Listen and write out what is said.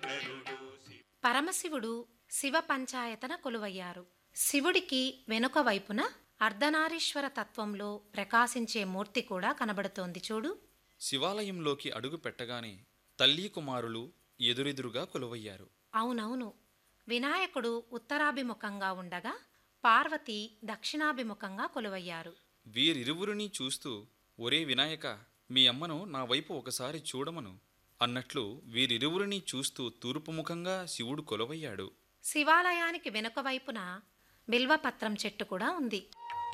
పరమశివుడు శివ పంచాయతన కొలువయ్యారు శివుడికి వెనుక వైపున అర్ధనారీశ్వర తత్వంలో ప్రకాశించే మూర్తి కూడా కనబడుతోంది చూడు శివాలయంలోకి అడుగు పెట్టగానే తల్లి కుమారులు ఎదురెదురుగా కొలువయ్యారు అవునవును వినాయకుడు ఉత్తరాభిముఖంగా ఉండగా పార్వతి దక్షిణాభిముఖంగా కొలువయ్యారు వీరిరువురిని చూస్తూ ఒరే వినాయక మీ అమ్మను నా వైపు ఒకసారి చూడమను అన్నట్లు వీరిరువురిని చూస్తూ తూర్పుముఖంగా శివుడు కొలువయ్యాడు శివాలయానికి వెనుక వైపున బిల్వపత్రం చెట్టు కూడా ఉంది